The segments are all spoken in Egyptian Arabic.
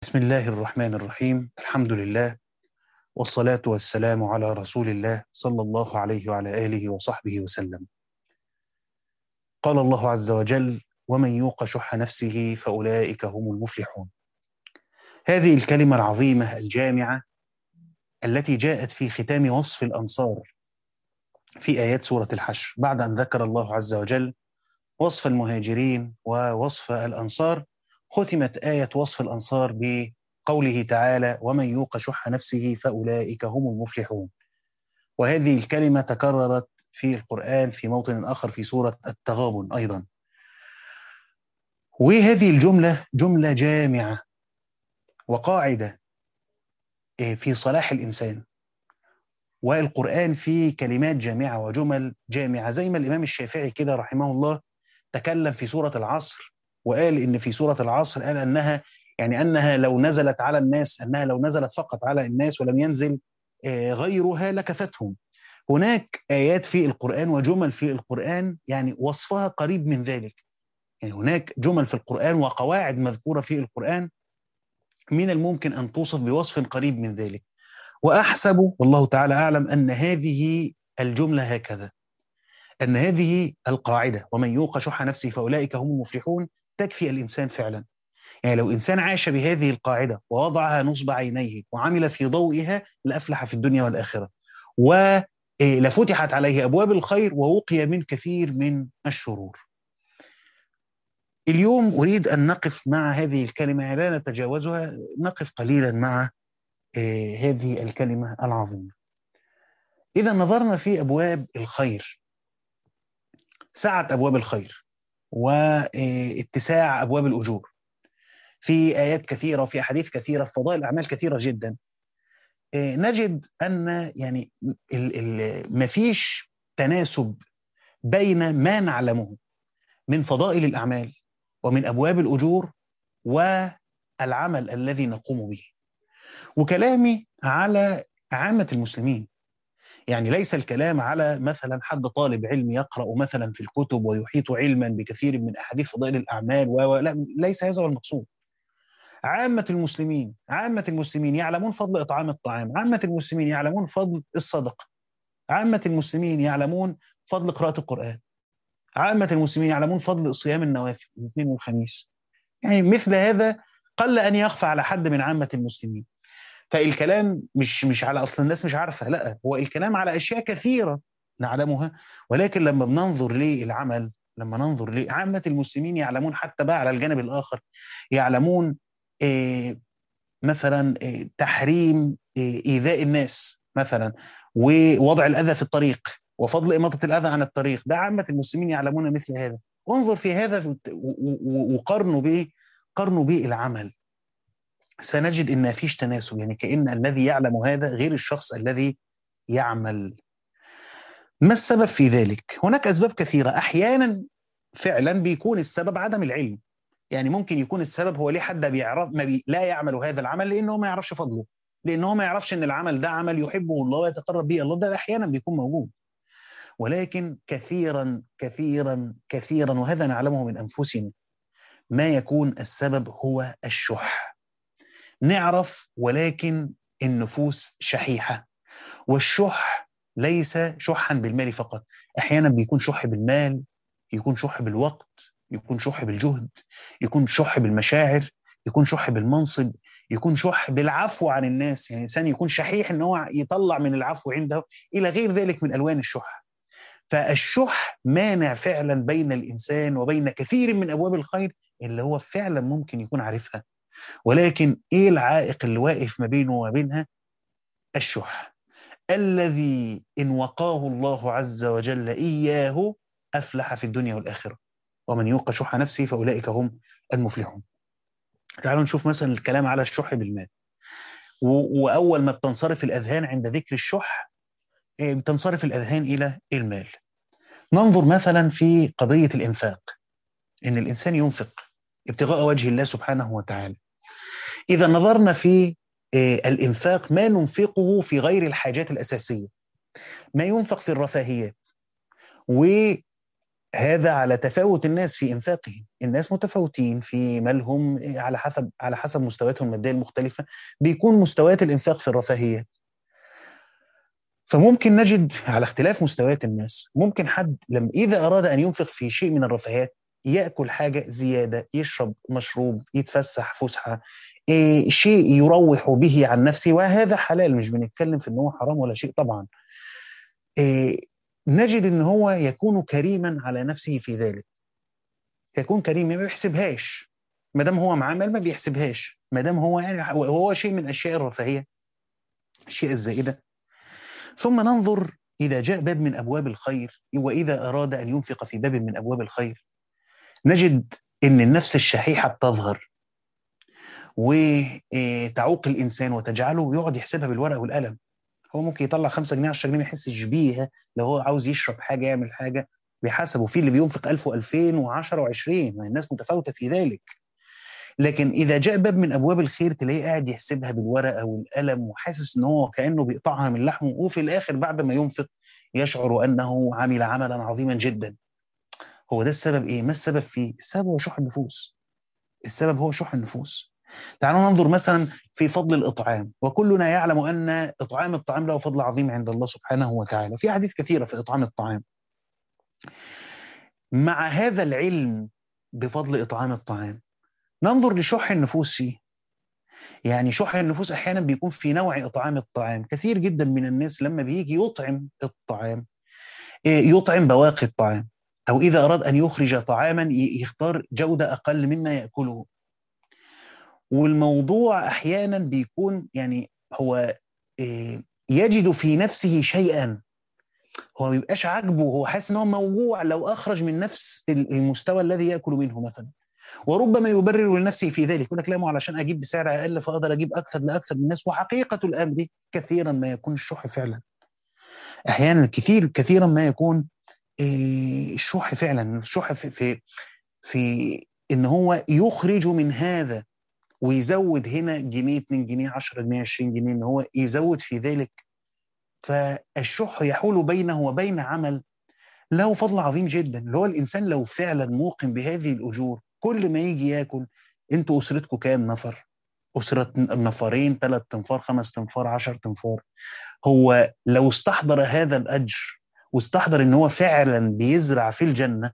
بسم الله الرحمن الرحيم الحمد لله والصلاة والسلام على رسول الله صلى الله عليه وعلى آله وصحبه وسلم قال الله عز وجل ومن يوق شح نفسه فأولئك هم المفلحون هذه الكلمة العظيمة الجامعة التي جاءت في ختام وصف الأنصار في آيات سورة الحشر بعد أن ذكر الله عز وجل وصف المهاجرين ووصف الأنصار ختمت آية وصف الأنصار بقوله تعالى ومن يوق شح نفسه فأولئك هم المفلحون وهذه الكلمة تكررت في القرآن في موطن آخر في سورة التغابن أيضا وهذه الجملة جملة جامعة وقاعدة في صلاح الإنسان والقرآن فيه كلمات جامعة وجمل جامعة زي ما الإمام الشافعي كده رحمه الله تكلم في سورة العصر وقال إن في سورة العصر قال أنها يعني أنها لو نزلت على الناس أنها لو نزلت فقط على الناس ولم ينزل غيرها لكفتهم هناك آيات في القرآن وجمل في القرآن يعني وصفها قريب من ذلك يعني هناك جمل في القرآن وقواعد مذكورة في القرآن من الممكن أن توصف بوصف قريب من ذلك وأحسب والله تعالى أعلم أن هذه الجملة هكذا أن هذه القاعدة ومن يوق شح نفسه فأولئك هم المفلحون تكفي الإنسان فعلا يعني لو إنسان عاش بهذه القاعدة ووضعها نصب عينيه وعمل في ضوئها لأفلح في الدنيا والآخرة ولفتحت عليه أبواب الخير ووقي من كثير من الشرور اليوم أريد أن نقف مع هذه الكلمة لا نتجاوزها نقف قليلا مع هذه الكلمة العظيمة إذا نظرنا في أبواب الخير سعة أبواب الخير واتساع أبواب الأجور في آيات كثيرة وفي أحاديث كثيرة في فضائل أعمال كثيرة جدا نجد أن يعني ما فيش تناسب بين ما نعلمه من فضائل الأعمال ومن أبواب الأجور والعمل الذي نقوم به وكلامي على عامة المسلمين يعني ليس الكلام على مثلا حد طالب علم يقرأ مثلا في الكتب ويحيط علما بكثير من أحاديث فضائل الأعمال و... لا ليس هذا هو المقصود عامة المسلمين عامة المسلمين يعلمون فضل إطعام الطعام عامة المسلمين يعلمون فضل الصدقة عامة المسلمين يعلمون فضل قراءة القرآن عامة المسلمين يعلمون فضل صيام النوافل الاثنين والخميس يعني مثل هذا قل أن يخفى على حد من عامة المسلمين فالكلام مش مش على اصل الناس مش عارفه لا هو الكلام على اشياء كثيره نعلمها ولكن لما بننظر للعمل لما ننظر لعامة المسلمين يعلمون حتى بقى على الجانب الآخر يعلمون إيه مثلا إيه تحريم إيه إيذاء الناس مثلا ووضع الأذى في الطريق وفضل إماطة الأذى عن الطريق ده عامة المسلمين يعلمون مثل هذا انظر في هذا وقارنوا به قارنوا به العمل سنجد ان فيش تناسب يعني كان الذي يعلم هذا غير الشخص الذي يعمل ما السبب في ذلك هناك اسباب كثيره احيانا فعلا بيكون السبب عدم العلم يعني ممكن يكون السبب هو ليه حد بيعرف ما بي لا يعمل هذا العمل لانه ما يعرفش فضله لانه ما يعرفش ان العمل ده عمل يحبه الله ويتقرب به الله ده احيانا بيكون موجود ولكن كثيرا كثيرا كثيرا وهذا نعلمه من انفسنا ما يكون السبب هو الشح نعرف ولكن النفوس شحيحة والشح ليس شحا بالمال فقط أحيانا بيكون شح بالمال يكون شح بالوقت يكون شح بالجهد يكون شح بالمشاعر يكون شح بالمنصب يكون شح بالعفو عن الناس يعني إنسان يكون شحيح ان هو يطلع من العفو عنده إلى غير ذلك من ألوان الشح فالشح مانع فعلا بين الإنسان وبين كثير من أبواب الخير اللي هو فعلا ممكن يكون عارفها ولكن ايه العائق اللي واقف ما بينه وما بينها الشح الذي ان وقاه الله عز وجل اياه افلح في الدنيا والاخره ومن يوق شح نفسه فاولئك هم المفلحون تعالوا نشوف مثلا الكلام على الشح بالمال واول ما بتنصرف الاذهان عند ذكر الشح بتنصرف الاذهان الى المال ننظر مثلا في قضيه الانفاق ان الانسان ينفق ابتغاء وجه الله سبحانه وتعالى إذا نظرنا في الإنفاق ما ننفقه في غير الحاجات الأساسية ما ينفق في الرفاهيات هذا على تفاوت الناس في انفاقهم الناس متفاوتين في مالهم على حسب على حسب مستوياتهم الماديه المختلفه بيكون مستويات الانفاق في الرفاهيات فممكن نجد على اختلاف مستويات الناس ممكن حد لما اذا اراد ان ينفق في شيء من الرفاهيات ياكل حاجه زياده يشرب مشروب يتفسح فسحه إيه شيء يروح به عن نفسه وهذا حلال مش بنتكلم في ان هو حرام ولا شيء طبعا إيه نجد ان هو يكون كريما على نفسه في ذلك يكون كريم ما بيحسبهاش ما دام هو معاه مال ما بيحسبهاش ما دام هو يعني هو شيء من اشياء الرفاهيه الاشياء الزائده ثم ننظر اذا جاء باب من ابواب الخير واذا اراد ان ينفق في باب من ابواب الخير نجد ان النفس الشحيحه بتظهر وتعوق الانسان وتجعله يقعد يحسبها بالورقه والقلم هو ممكن يطلع 5 جنيه 10 جنيه ما يحسش بيها لو هو عاوز يشرب حاجه يعمل حاجه بيحسبوا في اللي بينفق 1000 و2000 و10 و20 الناس متفاوته في ذلك لكن اذا جاء باب من ابواب الخير تلاقيه قاعد يحسبها بالورقه والقلم وحاسس ان هو كانه بيقطعها من لحمه وفي الاخر بعد ما ينفق يشعر انه عمل عملا عظيما جدا هو ده السبب ايه؟ ما السبب فيه؟ السبب هو شح النفوس. السبب هو شح النفوس. تعالوا ننظر مثلا في فضل الاطعام، وكلنا يعلم ان اطعام الطعام له فضل عظيم عند الله سبحانه وتعالى، في احاديث كثيره في اطعام الطعام. مع هذا العلم بفضل اطعام الطعام ننظر لشح النفوس فيه. يعني شح النفوس احيانا بيكون في نوع اطعام الطعام، كثير جدا من الناس لما بيجي يطعم الطعام يطعم بواقي الطعام. أو إذا أراد أن يخرج طعاما يختار جودة أقل مما يأكله والموضوع أحيانا بيكون يعني هو يجد في نفسه شيئا هو ما بيبقاش عاجبه هو حاسس ان هو موجوع لو اخرج من نفس المستوى الذي ياكل منه مثلا وربما يبرر لنفسه في ذلك يقول لك لا علشان اجيب بسعر اقل فاقدر اجيب اكثر لاكثر من الناس وحقيقه الامر كثيرا ما يكون الشح فعلا احيانا كثير كثيرا ما يكون الشح فعلا الشح في, في في ان هو يخرج من هذا ويزود هنا جنيه 2 جنيه 10 جنيه 20 جنيه ان هو يزود في ذلك فالشح يحول بينه وبين عمل له فضل عظيم جدا اللي هو الانسان لو فعلا موقن بهذه الاجور كل ما يجي ياكل انتوا اسرتكم كام نفر؟ اسره نفرين ثلاث تنفار خمس تنفار 10 تنفار هو لو استحضر هذا الاجر واستحضر ان هو فعلا بيزرع في الجنه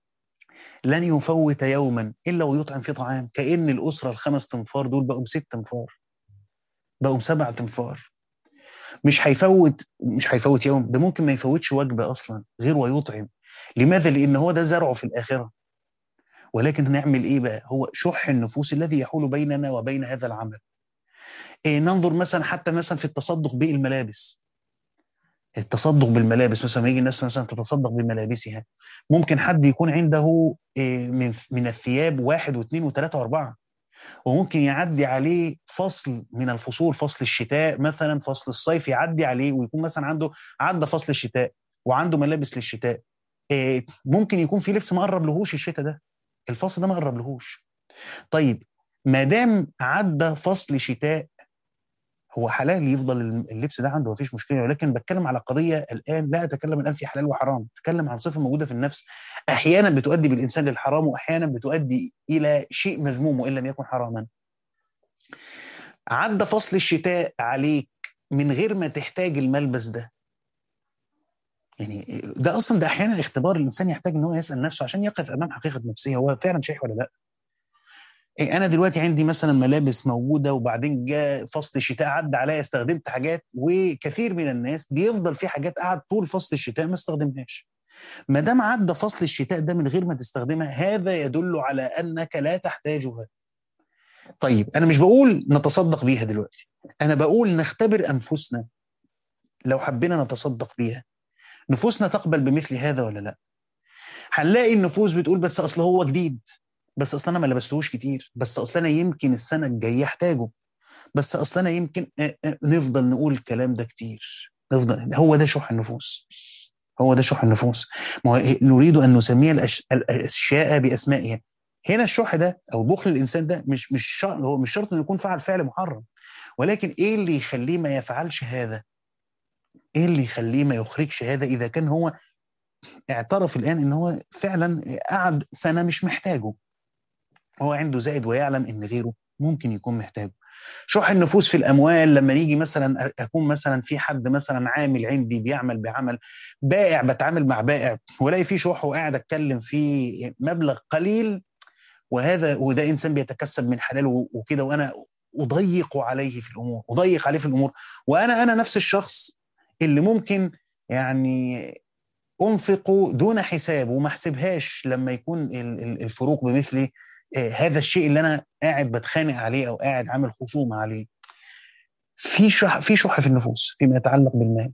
لن يفوت يوما الا ويطعم فيه طعام كان الاسره الخمس تنفار دول بقوا ست تنفار بقوا سبع تنفار مش هيفوت مش هيفوت يوم ده ممكن ما يفوتش وجبه اصلا غير ويطعم لماذا لان هو ده زرعه في الاخره ولكن هنعمل ايه بقى هو شح النفوس الذي يحول بيننا وبين هذا العمل إيه ننظر مثلا حتى مثلا في التصدق بالملابس التصدق بالملابس مثلا يجي الناس مثلا تتصدق بملابسها ممكن حد يكون عنده من من الثياب واحد واثنين وثلاثه واربعه وممكن يعدي عليه فصل من الفصول فصل الشتاء مثلا فصل الصيف يعدي عليه ويكون مثلا عنده عدى فصل الشتاء وعنده ملابس للشتاء ممكن يكون في لبس ما قرب لهوش الشتاء ده الفصل ده ما قرب لهوش طيب ما دام عدى فصل شتاء هو حلال يفضل اللبس ده عنده مفيش مشكله ولكن بتكلم على قضيه الان لا اتكلم الان في حلال وحرام اتكلم عن صفه موجوده في النفس احيانا بتؤدي بالانسان للحرام واحيانا بتؤدي الى شيء مذموم وان لم يكن حراما عدى فصل الشتاء عليك من غير ما تحتاج الملبس ده يعني ده اصلا ده احيانا اختبار الانسان يحتاج ان هو يسال نفسه عشان يقف امام حقيقه نفسيه هو فعلا شيح ولا لا انا دلوقتي عندي مثلا ملابس موجوده وبعدين جاء فصل الشتاء عدى عليا استخدمت حاجات وكثير من الناس بيفضل في حاجات قعد طول فصل الشتاء ما استخدمهاش ما دام عدى فصل الشتاء ده من غير ما تستخدمها هذا يدل على انك لا تحتاجها طيب انا مش بقول نتصدق بيها دلوقتي انا بقول نختبر انفسنا لو حبينا نتصدق بيها نفوسنا تقبل بمثل هذا ولا لا هنلاقي النفوس بتقول بس اصل هو جديد بس اصل انا ما لبستهوش كتير بس اصل انا يمكن السنه الجايه احتاجه بس اصل انا يمكن نفضل نقول الكلام ده كتير نفضل هو ده شح النفوس هو ده شح النفوس ما نريد ان نسمي الاشياء باسمائها هنا الشح ده او بخل الانسان ده مش مش شرط هو مش شرط انه يكون فعل فعل محرم ولكن ايه اللي يخليه ما يفعلش هذا؟ ايه اللي يخليه ما يخرجش هذا اذا كان هو اعترف الان ان هو فعلا قعد سنه مش محتاجه هو عنده زائد ويعلم ان غيره ممكن يكون محتاجه شح النفوس في الاموال لما نيجي مثلا اكون مثلا في حد مثلا عامل عندي بيعمل بعمل بائع بتعامل مع بائع والاقي في شح وقاعد اتكلم في مبلغ قليل وهذا وده انسان بيتكسب من حلاله وكده وانا اضيق عليه في الامور اضيق عليه في الامور وانا انا نفس الشخص اللي ممكن يعني انفق دون حساب وما احسبهاش لما يكون الفروق بمثل هذا الشيء اللي انا قاعد بتخانق عليه او قاعد عامل خصومه عليه في شح في شح في النفوس فيما يتعلق بالمال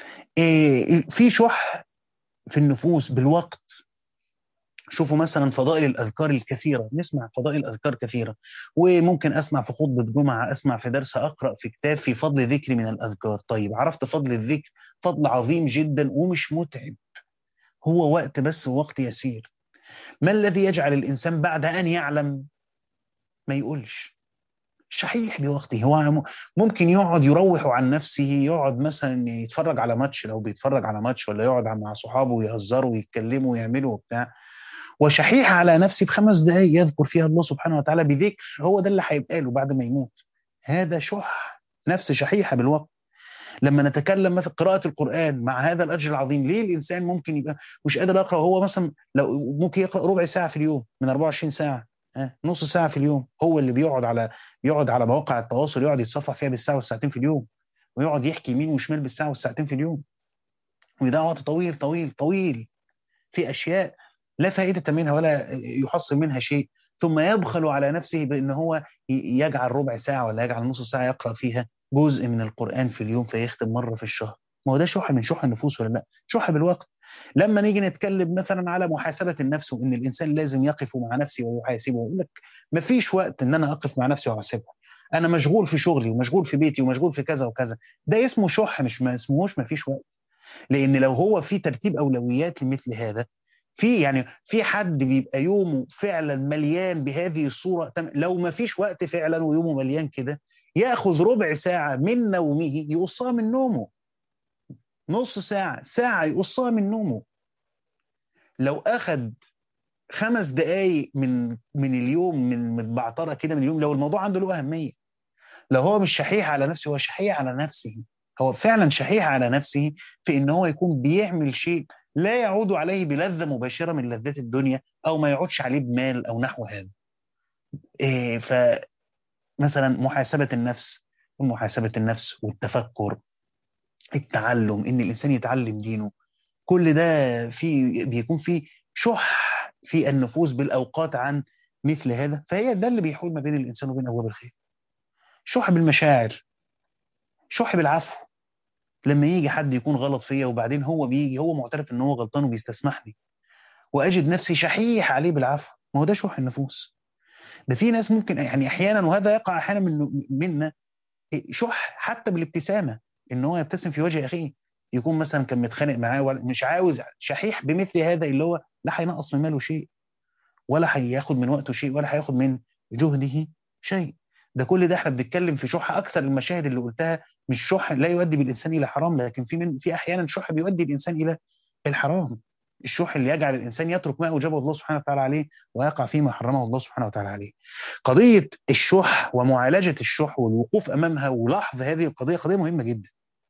في شح في النفوس بالوقت شوفوا مثلا فضائل الاذكار الكثيره نسمع فضائل اذكار كثيره وممكن اسمع في خطبه جمعه اسمع في درس اقرا في كتاب في فضل ذكر من الاذكار طيب عرفت فضل الذكر فضل عظيم جدا ومش متعب هو وقت بس وقت يسير ما الذي يجعل الانسان بعد ان يعلم ما يقولش شحيح بوقته هو ممكن يقعد يروح عن نفسه يقعد مثلا يتفرج على ماتش لو بيتفرج على ماتش ولا يقعد مع صحابه ويهزروا ويتكلموا ويعملوا وبتاع وشحيح على نفسي بخمس دقائق يذكر فيها الله سبحانه وتعالى بذكر هو ده اللي هيبقى له بعد ما يموت هذا شح نفس شحيحه بالوقت لما نتكلم مثلا قراءة القرآن مع هذا الأجر العظيم ليه الإنسان ممكن يبقى مش قادر يقرأ وهو مثلا لو ممكن يقرأ ربع ساعة في اليوم من 24 ساعة نص ساعة في اليوم هو اللي بيقعد على بيقعد على مواقع التواصل يقعد يتصفح فيها بالساعة والساعتين في اليوم ويقعد يحكي يمين وشمال بالساعة والساعتين في اليوم وده وقت طويل طويل طويل في أشياء لا فائدة منها ولا يحصل منها شيء ثم يبخل على نفسه بأن هو يجعل ربع ساعة ولا يجعل نص ساعة يقرأ فيها جزء من القرآن في اليوم فيختم مرة في الشهر ما هو ده شح من شح النفوس ولا لا شح بالوقت لما نيجي نتكلم مثلا على محاسبة النفس وإن الإنسان لازم يقف مع نفسه ويحاسبه ويقول لك ما فيش وقت إن أنا أقف مع نفسي وأحاسبها أنا مشغول في شغلي ومشغول في بيتي ومشغول في كذا وكذا ده اسمه شح مش ما اسمهوش ما فيش وقت لأن لو هو في ترتيب أولويات لمثل هذا في يعني في حد بيبقى يومه فعلا مليان بهذه الصوره لو ما فيش وقت فعلا ويومه مليان كده ياخذ ربع ساعه من نومه يقصها من نومه نص ساعه ساعه يقصها من نومه لو اخذ خمس دقايق من من اليوم من متبعتره كده من اليوم لو الموضوع عنده له اهميه لو هو مش شحيح على نفسه هو شحيح على نفسه هو فعلا شحيح على نفسه في ان هو يكون بيعمل شيء لا يعود عليه بلذة مباشرة من لذات الدنيا أو ما يعودش عليه بمال أو نحو هذا إيه فمثلا محاسبة النفس ومحاسبة النفس والتفكر التعلم إن الإنسان يتعلم دينه كل ده في بيكون في شح في النفوس بالأوقات عن مثل هذا فهي ده اللي بيحول ما بين الإنسان وبين أبواب الخير شح بالمشاعر شح بالعفو لما يجي حد يكون غلط فيا وبعدين هو بيجي هو معترف ان هو غلطان وبيستسمحني واجد نفسي شحيح عليه بالعفو ما هو ده شح النفوس ده في ناس ممكن يعني احيانا وهذا يقع احيانا من منا شح حتى بالابتسامه ان هو يبتسم في وجه اخيه يكون مثلا كان متخانق معاه مش عاوز شحيح بمثل هذا اللي هو لا هينقص من ماله شيء ولا هياخد من وقته شيء ولا هياخد من جهده شيء ده كل ده احنا بنتكلم في شح اكثر المشاهد اللي قلتها مش شح لا يؤدي بالانسان الى حرام لكن في من في احيانا شح بيؤدي الانسان الى الحرام الشح اللي يجعل الانسان يترك ما اوجبه الله سبحانه وتعالى عليه ويقع فيما حرمه الله سبحانه وتعالى عليه. قضيه الشح ومعالجه الشح والوقوف امامها ولحظ هذه القضيه قضيه مهمه جدا.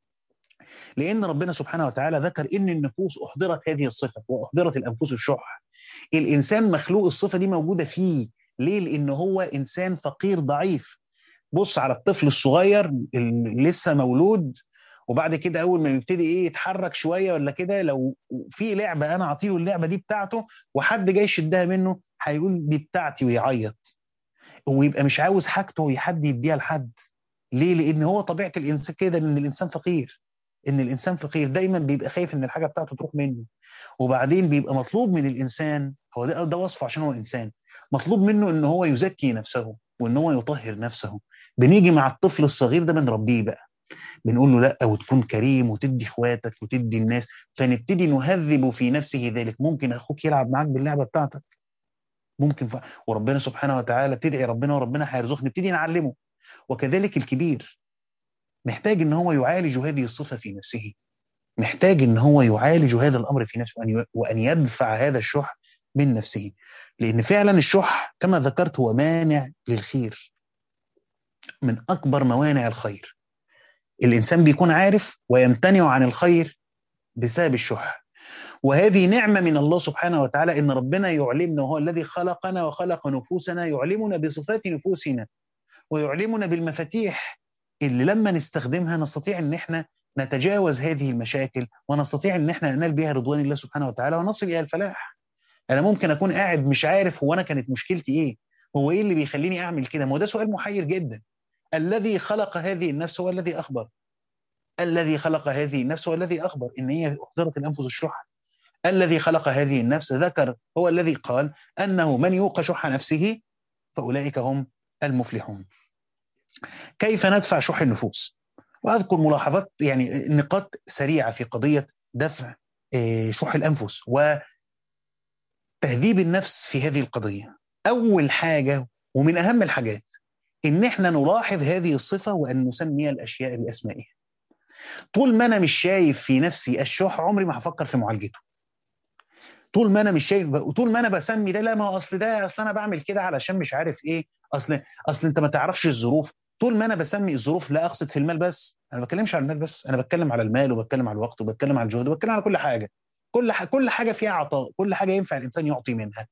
لان ربنا سبحانه وتعالى ذكر ان النفوس احضرت هذه الصفه واحضرت الانفس الشح. الانسان مخلوق الصفه دي موجوده فيه ليه؟ لان هو انسان فقير ضعيف. بص على الطفل الصغير اللي لسه مولود وبعد كده اول ما يبتدي ايه يتحرك شويه ولا كده لو في لعبه انا اعطيله اللعبه دي بتاعته وحد جاي يشدها منه هيقول دي بتاعتي ويعيط ويبقى مش عاوز حاجته حد يديها لحد ليه؟ لان هو طبيعه الانسان كده ان الانسان فقير ان الانسان فقير دايما بيبقى خايف ان الحاجه بتاعته تروح منه وبعدين بيبقى مطلوب من الانسان هو ده ده وصفه عشان هو انسان مطلوب منه ان هو يزكي نفسه وان هو يطهر نفسه بنيجي مع الطفل الصغير ده بنربيه بقى بنقول له لا وتكون كريم وتدي اخواتك وتدي الناس فنبتدي نهذب في نفسه ذلك ممكن اخوك يلعب معاك باللعبه بتاعتك ممكن ف... وربنا سبحانه وتعالى تدعي ربنا وربنا هيرزقك نبتدي نعلمه وكذلك الكبير محتاج ان هو يعالج هذه الصفه في نفسه محتاج ان هو يعالج هذا الامر في نفسه وأن ي- وان يدفع هذا الشح من نفسه لان فعلا الشح كما ذكرت هو مانع للخير من اكبر موانع الخير الانسان بيكون عارف ويمتنع عن الخير بسبب الشح وهذه نعمه من الله سبحانه وتعالى ان ربنا يعلمنا وهو الذي خلقنا وخلق نفوسنا يعلمنا بصفات نفوسنا ويعلمنا بالمفاتيح اللي لما نستخدمها نستطيع ان احنا نتجاوز هذه المشاكل ونستطيع ان احنا ننال بها رضوان الله سبحانه وتعالى ونصل الى الفلاح. انا ممكن اكون قاعد مش عارف هو انا كانت مشكلتي ايه؟ هو ايه اللي بيخليني اعمل كده؟ ما هو ده سؤال محير جدا. الذي خلق هذه النفس هو الذي اخبر. الذي خلق هذه النفس هو الذي اخبر ان هي احضرت الانفس الشح. الذي خلق هذه النفس ذكر هو الذي قال انه من يوق شح نفسه فاولئك هم المفلحون. كيف ندفع شح النفوس؟ واذكر ملاحظات يعني نقاط سريعه في قضيه دفع آه، شح الانفس وتهذيب النفس في هذه القضيه. اول حاجه ومن اهم الحاجات ان احنا نلاحظ هذه الصفه وان نسمي الاشياء باسمائها. طول ما انا مش شايف في نفسي الشح عمري ما هفكر في معالجته. طول ما انا مش شايف وطول ما انا بسمي ده لا ما هو اصل ده اصل انا بعمل كده علشان مش عارف ايه اصل اصل انت ما تعرفش الظروف طول ما انا بسمي الظروف لا اقصد في المال بس انا ما بتكلمش على المال بس انا بتكلم على المال وبتكلم على الوقت وبتكلم على الجهد وبتكلم على كل حاجه كل ح... كل حاجه فيها عطاء كل حاجه ينفع الانسان يعطي منها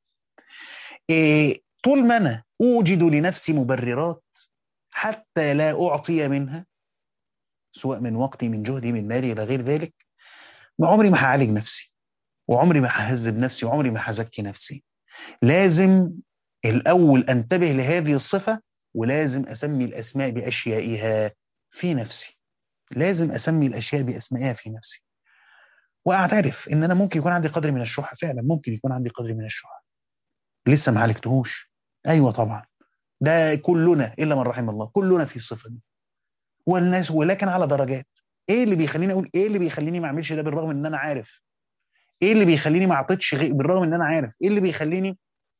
إيه طول ما انا اوجد لنفسي مبررات حتى لا اعطي منها سواء من وقتي من جهدي من مالي الى غير ذلك ما عمري ما هعالج نفسي وعمري ما ههذب نفسي وعمري ما هزكي نفسي لازم الاول انتبه لهذه الصفه ولازم اسمي الاسماء باشيائها في نفسي لازم اسمي الاشياء باسمائها في نفسي واعترف ان انا ممكن يكون عندي قدر من الشح فعلا ممكن يكون عندي قدر من الشح لسه ما عالجتهوش ايوه طبعا ده كلنا الا من رحم الله كلنا في الصفه دي والناس ولكن على درجات ايه اللي بيخليني اقول ايه اللي بيخليني ما اعملش ده بالرغم ان انا عارف ايه اللي بيخليني ما اعطيتش غي... بالرغم ان انا عارف ايه اللي بيخليني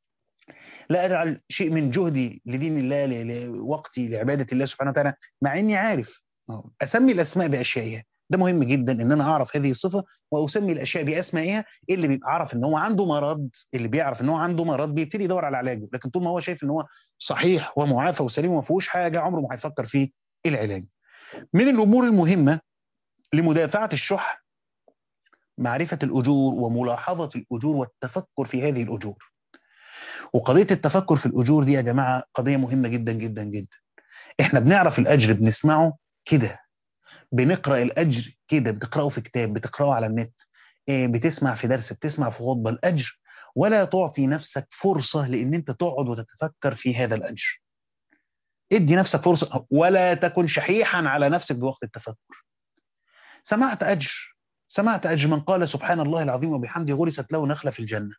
لا اجعل شيء من جهدي لدين الله ل... لوقتي لعباده الله سبحانه وتعالى مع اني عارف اسمي الاسماء باشيائها ده مهم جدا ان انا اعرف هذه الصفه واسمي الاشياء باسمائها اللي بيبقى عارف ان هو عنده مرض اللي بيعرف ان هو عنده مرض بيبتدي يدور على علاجه لكن طول ما هو شايف ان هو صحيح ومعافى وسليم وما فيهوش حاجه عمره ما هيفكر في العلاج من الامور المهمه لمدافعه الشح معرفه الاجور وملاحظه الاجور والتفكر في هذه الاجور وقضيه التفكر في الاجور دي يا جماعه قضيه مهمه جدا جدا جدا احنا بنعرف الاجر بنسمعه كده بنقرا الاجر كده بتقراه في كتاب بتقراه على النت بتسمع في درس بتسمع في خطبه الاجر ولا تعطي نفسك فرصه لان انت تقعد وتتفكر في هذا الاجر ادي نفسك فرصه ولا تكن شحيحا على نفسك بوقت التفكر سمعت اجر سمعت اجر من قال سبحان الله العظيم وبحمده غرست له نخله في الجنه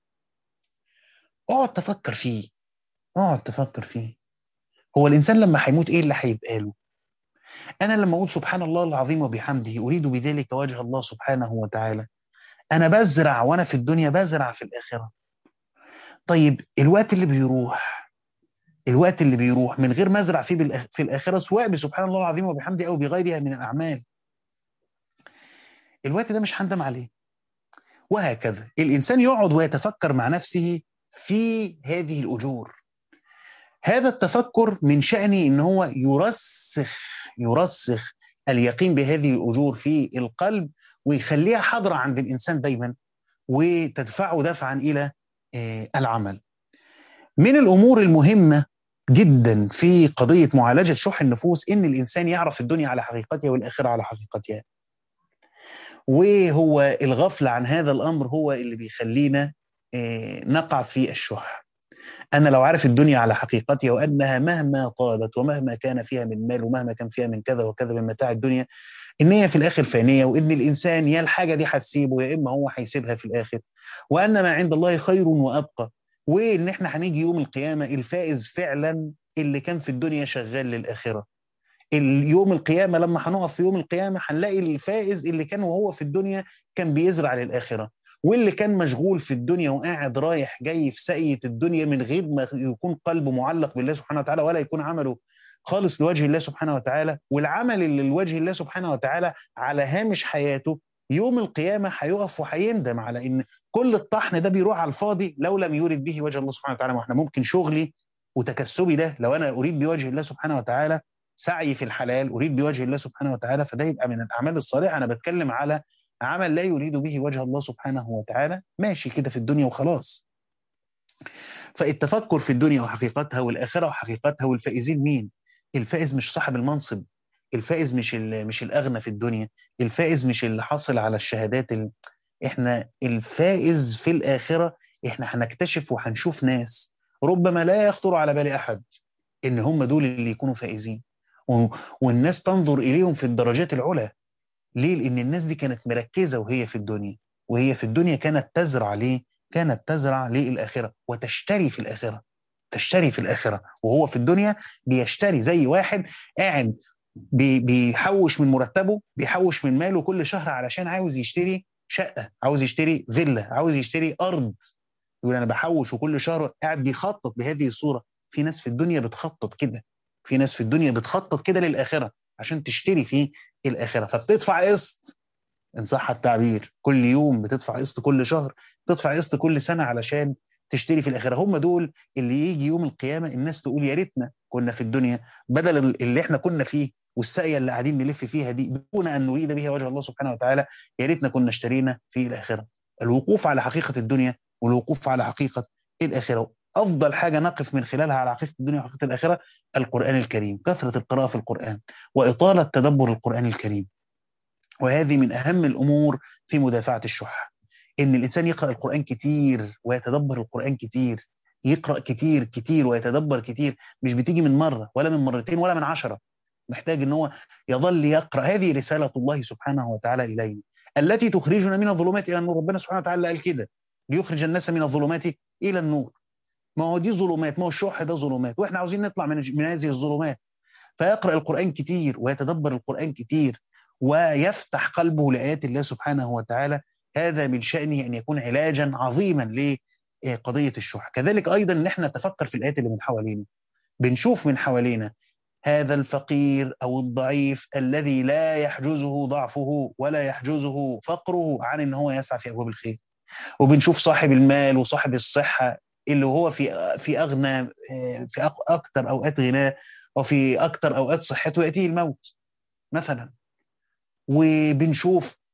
اقعد تفكر فيه اقعد تفكر فيه هو الانسان لما هيموت ايه اللي هيبقى له انا لما اقول سبحان الله العظيم وبحمده اريد بذلك وجه الله سبحانه وتعالى انا بزرع وانا في الدنيا بزرع في الاخره طيب الوقت اللي بيروح الوقت اللي بيروح من غير ما ازرع فيه في الاخره سواء بسبحان الله العظيم وبحمده او بغيرها من الاعمال الوقت ده مش هندم عليه وهكذا الانسان يقعد ويتفكر مع نفسه في هذه الاجور هذا التفكر من شأنه ان هو يرسخ يرسخ اليقين بهذه الاجور في القلب ويخليها حاضره عند الانسان دايما وتدفعه دفعا الى العمل. من الامور المهمه جدا في قضيه معالجه شح النفوس ان الانسان يعرف الدنيا على حقيقتها والاخره على حقيقتها. وهو الغفله عن هذا الامر هو اللي بيخلينا نقع في الشح. أنا لو عارف الدنيا على حقيقتها وأنها مهما طالت ومهما كان فيها من مال ومهما كان فيها من كذا وكذا من متاع الدنيا إن هي في الآخر فانية وإن الإنسان يا الحاجة دي هتسيبه يا إما هو هيسيبها في الآخر وأن ما عند الله خير وأبقى وإن إحنا هنيجي يوم القيامة الفائز فعلا اللي كان في الدنيا شغال للآخرة اليوم القيامة لما هنقف في يوم القيامة هنلاقي الفائز اللي كان وهو في الدنيا كان بيزرع للآخرة واللي كان مشغول في الدنيا وقاعد رايح جاي في سقية الدنيا من غير ما يكون قلبه معلق بالله سبحانه وتعالى ولا يكون عمله خالص لوجه الله سبحانه وتعالى والعمل اللي لوجه الله سبحانه وتعالى على هامش حياته يوم القيامة هيقف وهيندم على إن كل الطحن ده بيروح على الفاضي لو لم يرد به وجه الله سبحانه وتعالى واحنا ممكن شغلي وتكسبي ده لو أنا أريد بوجه الله سبحانه وتعالى سعي في الحلال أريد بوجه الله سبحانه وتعالى فده يبقى من الأعمال الصالحة أنا بتكلم على عمل لا يريد به وجه الله سبحانه وتعالى ماشي كده في الدنيا وخلاص فالتفكر في الدنيا وحقيقتها والآخرة وحقيقتها والفائزين مين الفائز مش صاحب المنصب الفائز مش مش الاغنى في الدنيا الفائز مش اللي حاصل على الشهادات ال... احنا الفائز في الاخره احنا هنكتشف وهنشوف ناس ربما لا يخطر على بال احد ان هم دول اللي يكونوا فائزين و... والناس تنظر اليهم في الدرجات العلى ليه لان الناس دي كانت مركزه وهي في الدنيا وهي في الدنيا كانت تزرع ليه كانت تزرع للاخره وتشتري في الاخره تشتري في الاخره وهو في الدنيا بيشتري زي واحد قاعد بيحوش من مرتبه بيحوش من ماله كل شهر علشان عاوز يشتري شقه عاوز يشتري فيلا عاوز يشتري ارض يقول انا بحوش وكل شهر قاعد بيخطط بهذه الصوره في ناس في الدنيا بتخطط كده في ناس في الدنيا بتخطط كده للاخره عشان تشتري في الاخره فبتدفع قسط ان صح التعبير كل يوم بتدفع قسط كل شهر بتدفع قسط كل سنه علشان تشتري في الاخره هم دول اللي يجي يوم القيامه الناس تقول يا ريتنا كنا في الدنيا بدل اللي احنا كنا فيه والساقيه اللي قاعدين نلف فيها دي دون ان نريد بها وجه الله سبحانه وتعالى يا ريتنا كنا اشترينا في الاخره الوقوف على حقيقه الدنيا والوقوف على حقيقه الاخره افضل حاجه نقف من خلالها على حقيقه الدنيا وحقيقه الاخره القران الكريم كثره القراءه في القران واطاله تدبر القران الكريم وهذه من اهم الامور في مدافعه الشح ان الانسان يقرا القران كتير ويتدبر القران كتير يقرا كتير كتير ويتدبر كتير مش بتيجي من مره ولا من مرتين ولا من عشرة محتاج ان هو يظل يقرا هذه رساله الله سبحانه وتعالى الينا التي تخرجنا من الظلمات الى النور ربنا سبحانه وتعالى قال كده ليخرج الناس من الظلمات الى النور ما هو دي ظلمات ما هو الشح ده ظلمات واحنا عاوزين نطلع من من هذه الظلمات فيقرا القران كتير ويتدبر القران كتير ويفتح قلبه لايات الله سبحانه وتعالى هذا من شانه ان يكون علاجا عظيما لقضيه الشح كذلك ايضا ان احنا نتفكر في الايات اللي من حوالينا بنشوف من حوالينا هذا الفقير او الضعيف الذي لا يحجزه ضعفه ولا يحجزه فقره عن ان هو يسعى في ابواب الخير وبنشوف صاحب المال وصاحب الصحه اللي هو في في اغنى في اكثر اوقات غناه وفي اكثر اوقات صحته ياتيه الموت مثلا وبنشوف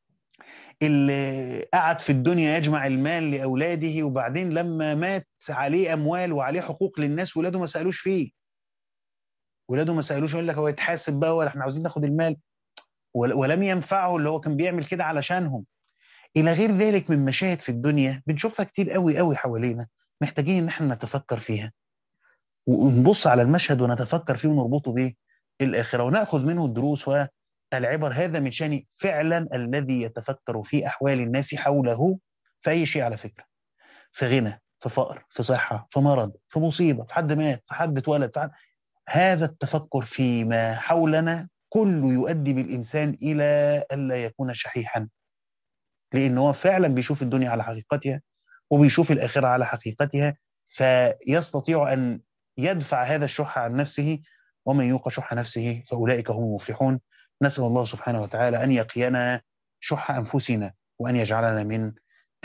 اللي قعد في الدنيا يجمع المال لاولاده وبعدين لما مات عليه اموال وعليه حقوق للناس ولاده ما سالوش فيه ولاده ما سالوش يقول لك هو يتحاسب بقى ولا احنا عاوزين ناخد المال ولم ينفعه اللي هو كان بيعمل كده علشانهم الى غير ذلك من مشاهد في الدنيا بنشوفها كتير قوي قوي حوالينا محتاجين ان احنا نتفكر فيها ونبص على المشهد ونتفكر فيه ونربطه بايه الاخره وناخذ منه الدروس والعبر هذا من شان فعلا الذي يتفكر في احوال الناس حوله في اي شيء على فكره في غنى في فقر في صحه في مرض في مصيبه في حد مات في حد اتولد في حد هذا التفكر فيما حولنا كله يؤدي بالإنسان إلى ألا يكون شحيحا لأنه هو فعلا بيشوف الدنيا على حقيقتها وبيشوف الآخرة على حقيقتها فيستطيع أن يدفع هذا الشح عن نفسه ومن يوق شح نفسه فأولئك هم المفلحون نسأل الله سبحانه وتعالى أن يقينا شح أنفسنا وأن يجعلنا من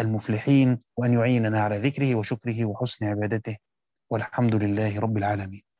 المفلحين وأن يعيننا على ذكره وشكره وحسن عبادته والحمد لله رب العالمين